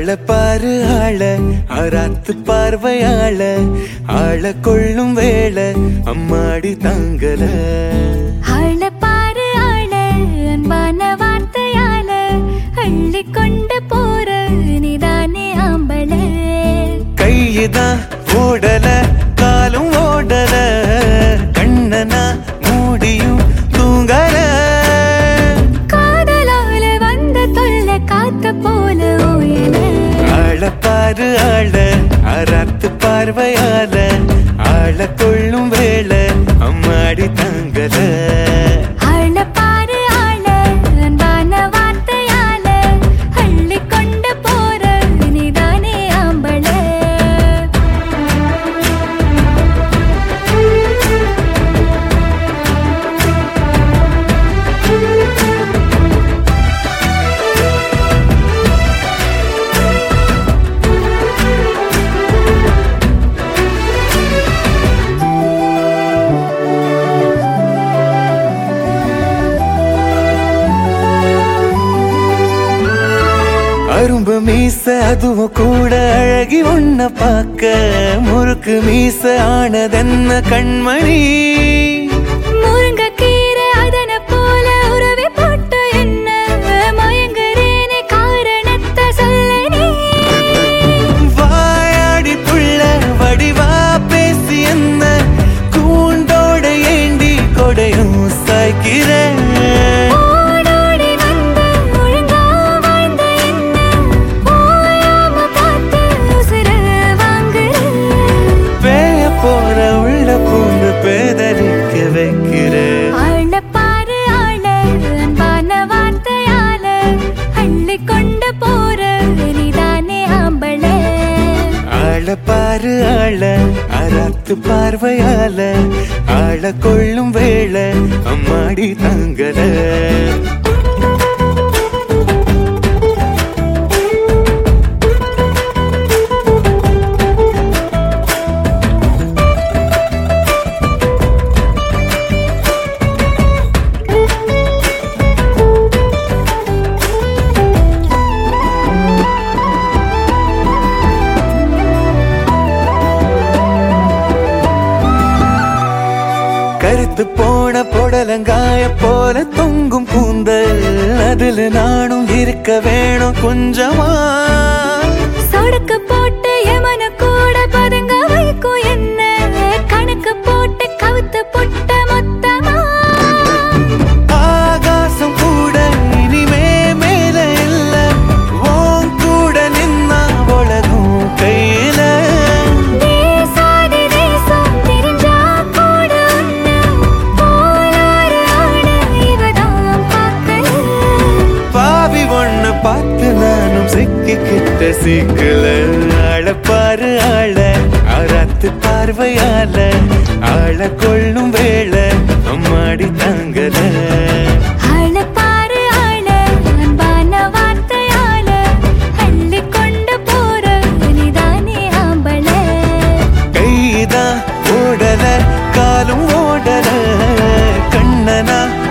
ஆள பாரு ஆள அராத்து பார்வையாள ஆள கொள்ளும் வேளை அம்மாடி தாங்கல ஆள பாரு ஆள அன்பான வார்த்தையால அள்ளி கொண்டு போற நீதானே ஆம்பள கையுதான் ஓடல காலும் ஓடல கண்ணனா மூடியும் தூங்கல காதலால வந்த தொல்ல காத்த போல ஓயல ஆள பாரு ஆள அராத்து பார்வையால ஆள கொள்ளும் வேளை அம்மாடி தாங்கல ஆள பாரு ஆள அன்பான வார்த்தையால அள்ளி கொண்டு போற நீதானே ஆம்பள அரும்பு மீச அதுவும் கூட அழகி உன்ன பார்க்க முறுக்கு மீச ஆனதென்ன கண்மணி முருங்கக்கீரை அதன போல உறவை போட்டு என்ன மயங்குறேனே காரணத்தை சொல்ல நீ வாயாடி புள்ள வடிவா பேசி என்ன கூண்டோட ஏண்டி கொடையும் சாய்க்கிறேன் ஓடோடி வந்த ஒழுங்கா வாழ்ந்த என்ன ஓயாம பார்த்து உசுர வாங்குற பேய போற உள்ள பூந்து பேதலிக்க வைக்கிற ஆள பாரு ஆள அன்பான வார்த்தையால அள்ளி கொண்டு போற நீதானே ஆம்பள ஆள பாரு ஆள அராத்து பார்வையால ஆள கொள்ளும் வேளை அம்மாடி தாங்கல கருத்து போன புடலங்காய போல தொங்கும் கூந்தல் அதுல நானும் இருக்க வேணும் கொஞ்சமா சொடுக்கு போட்டு எமன கூட பதுங்க வைக்கும் என்ன கணக்கு போட்டு கவுத்து புட்ட மொத்தமா ஆகாசம் கூட இனிமே மேல இல்ல ஓன் கூட நின்னா உலகம் கையில தேசாதி தேசம் தெரிஞ்சா கூட உன்னை போலாறு ஆட இவதான் பார்க்கல பாவி ஒண்ண பார்த்து நானும் சிக்கிக்கிட்ட சிக்கல ஆள பாரு ஆள அராத்து பார்வையால ஆள கொள்ளும் வேளை அம்மாடி தாங்கல ஆள பாரு ஆள அன்பான வார்த்தையால அள்ளி கொண்டு போற நீதானே ஆம்பள கைதான் ஓடல காலும் ஓடல கண்ணனா